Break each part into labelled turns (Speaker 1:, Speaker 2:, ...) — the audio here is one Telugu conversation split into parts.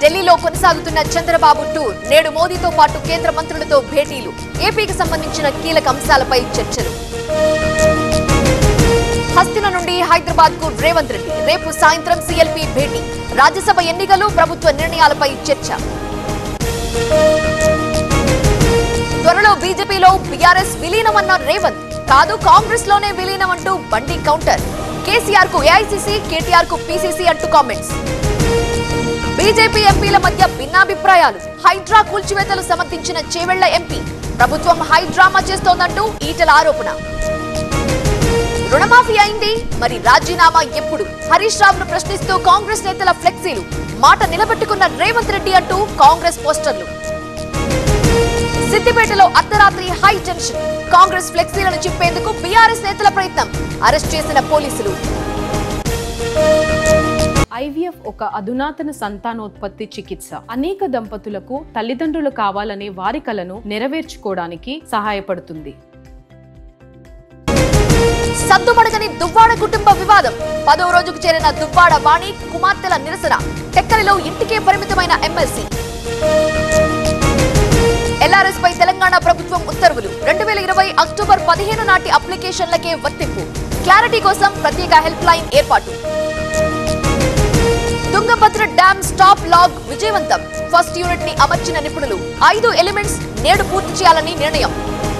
Speaker 1: ఢిల్లీలో కొనసాగుతున్న చంద్రబాబు టూర్ నేడు మోదీతో పాటు కేంద్ర మంత్రులతో భేటీలు ఏపీకి సంబంధించిన కీలక అంశాలపై చర్చలు హస్తిన నుండి హైదరాబాద్ కు రేవంత్ రెడ్డి రేపు సాయంత్రం సీఎల్పీ భేటీ రాజ్యసభ ఎన్నికలు ప్రభుత్వ నిర్ణయాలపై చర్చ త్వరలో బీజేపీలో బీఆర్ఎస్ విలీనమన్న రేవంత్ కాదు కాంగ్రెస్ లోనే విలీనం అంటూ బండి కౌంటర్ కేసీఆర్ కు ఏఐసీసీ కేటీఆర్ కు పీసీసీ అంటూ కామెంట్స్ బీజేపీ ఎంపీల మధ్య భిన్నాభిప్రాయాలు హైడ్రా కూల్చివేతలు సమర్థించిన చేవెళ్ల ఎంపీ ప్రభుత్వం హైడ్రామా చేస్తోందంటూ ఈటల ఆరోపణ రుణమాఫీ అయింది మరి రాజీనామా ఎప్పుడు హరీష్ రావును ప్రశ్నిస్తూ కాంగ్రెస్ నేతల ఫ్లెక్సీలు మాట నిలబెట్టుకున్న రేవంత్ రెడ్డి అంటూ కాంగ్రెస్ పోస్టర్లు సిద్దిపేటలో అర్ధరాత్రి హై టెన్షన్ కాంగ్రెస్ ఫ్లెక్సీలను చిప్పేందుకు బీఆర్ఎస్ నేతల ప్రయత్నం అరెస్ట్ చేసిన పోలీసులు
Speaker 2: ఐవీఎఫ్ ఒక అధునాతన సంతానోత్పత్తి చికిత్స అనేక దంపతులకు తల్లిదండ్రులు కావాలనే వారి కలను నెరవేర్చుకోవడానికి సహాయపడుతుంది
Speaker 1: సద్దుమడగని దువ్వాడ కుటుంబ వివాదం పదో రోజుకు చేరిన దువ్వాడ వాణి కుమార్తెల నిరసన టెక్కలిలో ఇంటికే పరిమితమైన ఎమ్మెల్సీ ఎల్ఆర్ఎస్ పై తెలంగాణ ప్రభుత్వం ఉత్తర్వులు రెండు వేల ఇరవై అక్టోబర్ పదిహేను నాటి అప్లికేషన్లకే వర్తింపు క్లారిటీ కోసం ప్రత్యేక హెల్ప్ లైన్ ఏర్పాటు తుంగభద్ర డ్యామ్ స్టాప్ లాగ్ విజయవంతం ఫస్ట్ యూనిట్ ని అమర్చిన నిపుణులు ఐదు ఎలిమెంట్స్ నేడు పూర్తి చేయాలని నిర్ణయం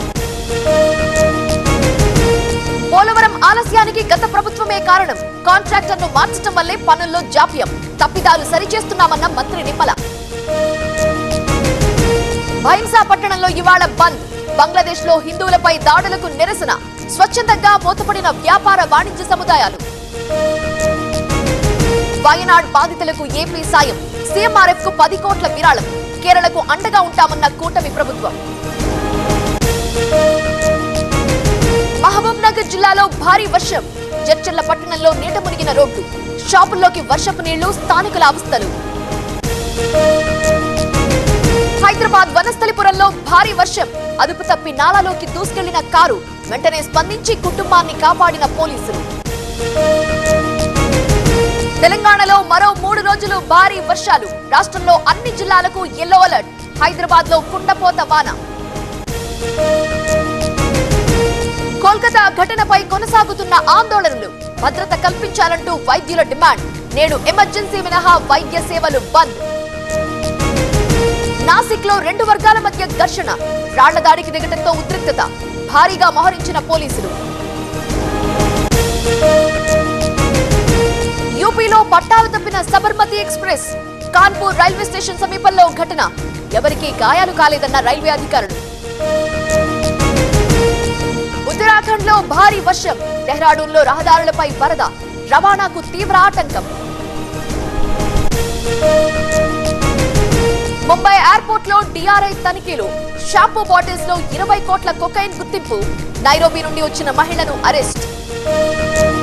Speaker 1: పోలవరం ఆలస్యానికి గత ప్రభుత్వమే కారణం కాంట్రాక్టర్ ను మార్చడం వల్లే పనుల్లో జాప్యం తప్పిదాలు సరిచేస్తున్నామన్న మంత్రి నిమ్మల భైంసా పట్టణంలో ఇవాళ బంద్ బంగ్లాదేశ్ లో హిందువులపై దాడులకు నిరసన స్వచ్ఛందంగా మూతపడిన వ్యాపార వాణిజ్య సముదాయాలు వయనాడ్ బాధితులకు ఏపీ సాయం సీఎంఆర్ఎఫ్ కు పది కోట్ల విరాళం కేరళకు అండగా ఉంటామన్న కూటమి ప్రభుత్వం మహబూబ్ నగర్ జిల్లాలో భారీ వర్షం జడ్చర్ల పట్టణంలో నీట మునిగిన రోడ్లు షాపుల్లోకి వర్షపు నీళ్లు స్థానికుల అవస్థలు హైదరాబాద్ వనస్థలిపురంలో భారీ వర్షం అదుపు తప్పి నాలాలోకి దూసుకెళ్లిన కారు వెంటనే స్పందించి కుటుంబాన్ని కాపాడిన పోలీసులు తెలంగాణలో మరో మూడు రోజులు భారీ వర్షాలు రాష్ట్రంలో అన్ని జిల్లాలకు ఎల్లో అలర్ట్ హైదరాబాద్ లో కుండపోత వాన కోల్కతా ఘటనపై కొనసాగుతున్న ఆందోళనలు భద్రత కల్పించాలంటూ వైద్యుల డిమాండ్ నేడు ఎమర్జెన్సీ మినహా వైద్య సేవలు బంద్ నాసిక్ లో రెండు వర్గాల మధ్య ఘర్షణ రాళ్ల దాడికి దిగటంతో ఉద్రిక్తత భారీగా మోహరించిన పోలీసులు యూపీలో పట్టాలు తప్పిన Sabarmati express Kanpur railway station సమీపంలో ఘటన ఎవరికీ గాయాలు కాలేదన్న రైల్వే అధికారులు ఉత్తరాఖండ్ లో భారీ వర్షం డెహ్రాడూన్ లో రహదారులపై వరద రవాణాకు తీవ్ర ఆటంకం ముంబై ఎయిర్పోర్ట్ లో డిఆర్ఐ తనిఖీలు షాంపూ బాటిల్స్ లో ఇరవై కోట్ల కొకైన్ గుర్తింపు నైరోబీ నుండి వచ్చిన మహిళను అరెస్ట్